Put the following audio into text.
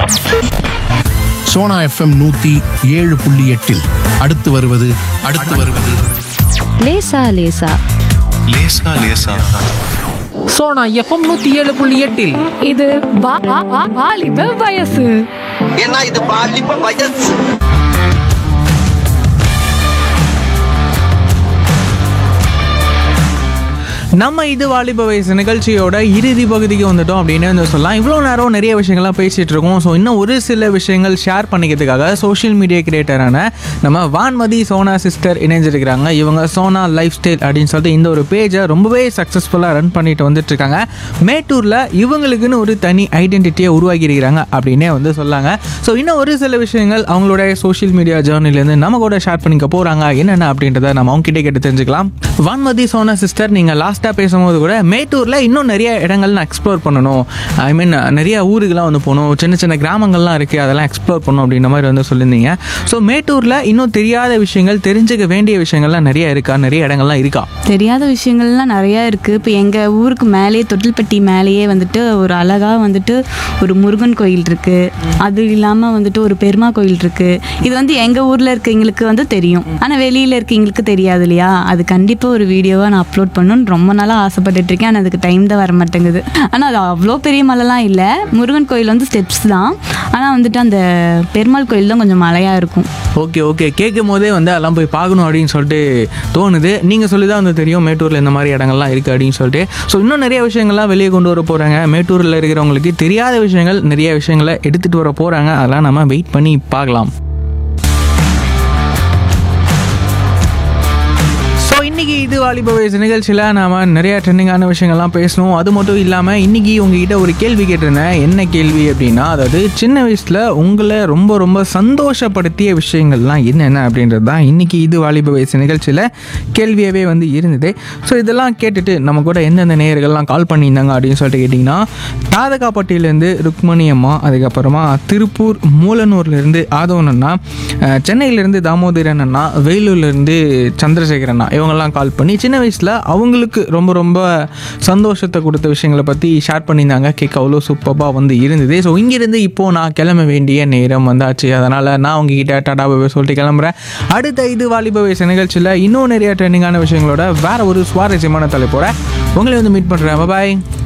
Sona FM நூத்தி ஏழு புள்ளி எட்டில் அடுத்து வருவது அடுத்து வருவது லேசா லேசா லேசா லேசா சோனா எஃப்எம் நூத்தி ஏழு புள்ளி எட்டில் இது வா- வா- வா- வாலிப வயசு ஏன்னா இது பாலிப்ப வயசு நம்ம இது வாலிப வயசு நிகழ்ச்சியோட இறுதி பகுதிக்கு வந்துட்டோம் அப்படின்னு வந்து சொல்லலாம் இவ்வளோ நேரம் நிறைய விஷயங்கள்லாம் பேசிகிட்டு இருக்கோம் ஸோ இன்னும் ஒரு சில விஷயங்கள் ஷேர் பண்ணிக்கிறதுக்காக சோஷியல் மீடியா கிரியேட்டரான நம்ம வான்மதி சோனா சிஸ்டர் இணைஞ்சிருக்கிறாங்க இவங்க சோனா லைஃப் ஸ்டைல் அப்படின்னு சொல்லிட்டு இந்த ஒரு பேஜை ரொம்பவே சக்ஸஸ்ஃபுல்லாக ரன் பண்ணிட்டு வந்துட்டு இருக்காங்க மேட்டூரில் இவங்களுக்குன்னு ஒரு தனி ஐடென்டிட்டியை உருவாக்கி இருக்கிறாங்க அப்படின்னே வந்து சொல்லாங்க ஸோ இன்னும் ஒரு சில விஷயங்கள் அவங்களோட சோஷியல் மீடியா ஜேர்னிலேருந்து நம்ம கூட ஷேர் பண்ணிக்க போகிறாங்க என்னென்ன அப்படின்றத நம்ம அவங்க கிட்டே கேட்டு தெரிஞ்சுக்கலாம் வான்மதி சோனா சிஸ்டர் நீங்கள் லாஸ்ட்டாக பேசும்போது கூட மேட்டூரில் இன்னும் நிறைய இடங்கள் நான் எக்ஸ்ப்ளோர் பண்ணணும் ஐ மீன் நிறைய ஊருக்கெல்லாம் வந்து போகணும் சின்ன சின்ன கிராமங்கள்லாம் இருக்குது அதெல்லாம் எக்ஸ்ப்ளோர் பண்ணணும் அப்படின்ற மாதிரி வந்து சொல்லியிருந்தீங்க ஸோ மேட்டூரில் இன்னும் தெரியாத விஷயங்கள் தெரிஞ்சுக்க வேண்டிய விஷயங்கள்லாம் நிறைய இருக்கா நிறைய இடங்கள்லாம் இருக்கா தெரியாத விஷயங்கள்லாம் நிறையா இருக்குது இப்போ எங்கள் ஊருக்கு மேலேயே தொட்டில்பட்டி மேலேயே வந்துட்டு ஒரு அழகாக வந்துட்டு ஒரு முருகன் கோயில் இருக்குது அது இல்லாமல் வந்துட்டு ஒரு பெருமா கோயில் இருக்குது இது வந்து எங்கள் ஊரில் இருக்கவங்களுக்கு வந்து தெரியும் ஆனால் வெளியில் இருக்கவங்களுக்கு தெரியாது இல்லையா அது கண்டிப்பாக ஒரு வீடியோவாக நான் அப்லோட் பண்ணணும்னு ரொம்ப நாளாக ஆசைப்பட்டுட்டு இருக்கேன் ஆனால் அதுக்கு டைம் தான் வர மாட்டேங்குது ஆனால் அது அவ்வளோ பெரிய மலைலாம் இல்லை முருகன் கோயில் வந்து ஸ்டெப்ஸ் தான் ஆனால் வந்துட்டு அந்த பெருமாள் கோயில் தான் கொஞ்சம் மலையாக இருக்கும் ஓகே ஓகே கேட்கும் போதே வந்து அதெல்லாம் போய் பார்க்கணும் அப்படின்னு சொல்லிட்டு தோணுது நீங்கள் சொல்லி தான் வந்து தெரியும் மேட்டூரில் இந்த மாதிரி இடங்கள்லாம் இருக்குது அப்படின்னு சொல்லிட்டு ஸோ இன்னும் நிறைய விஷயங்கள்லாம் வெளியே கொண்டு வர போகிறாங்க மேட்டூரில் இருக்கிறவங்களுக்கு தெரியாத விஷயங்கள் நிறைய விஷயங்களை எடுத்துகிட்டு வர போகிறாங்க அதெல்லாம் நம்ம வெயிட் பண்ணி பார்க்கலாம் ஸோ இன்னைக்கு இது வாலிப வயசு நிகழ்ச்சியில் நாம நிறைய ட்ரெண்டிங்கான விஷயங்கள்லாம் பேசணும் அது மட்டும் இல்லாமல் இன்னைக்கு உங்ககிட்ட ஒரு கேள்வி கேட்டிருந்தேன் என்ன கேள்வி அப்படின்னா அதாவது சின்ன வயசில் உங்களை ரொம்ப ரொம்ப சந்தோஷப்படுத்திய விஷயங்கள்லாம் என்னென்ன அப்படின்றது தான் இன்னைக்கு இது வாலிப வயசு நிகழ்ச்சியில் கேள்வியாகவே வந்து இருந்தது ஸோ இதெல்லாம் கேட்டுட்டு நம்ம கூட எந்தெந்த நேயர்கள்லாம் கால் பண்ணியிருந்தாங்க அப்படின்னு சொல்லிட்டு கேட்டிங்கன்னா தாதகாப்பட்டியிலேருந்து ருக்மணி அம்மா அதுக்கப்புறமா திருப்பூர் மூலனூர்லேருந்து ஆதவன் அண்ணா அஹ், சென்னையிலேருந்து தாமோதரன் அண்ணா வேலூர்லேருந்து சந்திரசேகர் அண்ணா இவங்கெல்லாம் கால் பண்ணி சின்ன வயசில் அவங்களுக்கு ரொம்ப ரொம்ப சந்தோஷத்தை கொடுத்த விஷயங்களை பற்றி ஷேர் பண்ணியிருந்தாங்க கேட்க அவ்வளோ சூப்பராக வந்து இருந்தது ஸோ இங்கேருந்து இப்போது நான் கிளம்ப வேண்டிய நேரம் வந்தாச்சு அதனால் நான் உங்ககிட்ட டாடா பாபா சொல்லிட்டு கிளம்புறேன் அடுத்த இது வாலிப வயசு நிகழ்ச்சியில் இன்னும் நிறைய ட்ரெண்டிங்கான விஷயங்களோட வேற ஒரு சுவாரஸ்யமான தலைப்போட உங்களை வந்து மீட் பண்ணுறேன் பாய்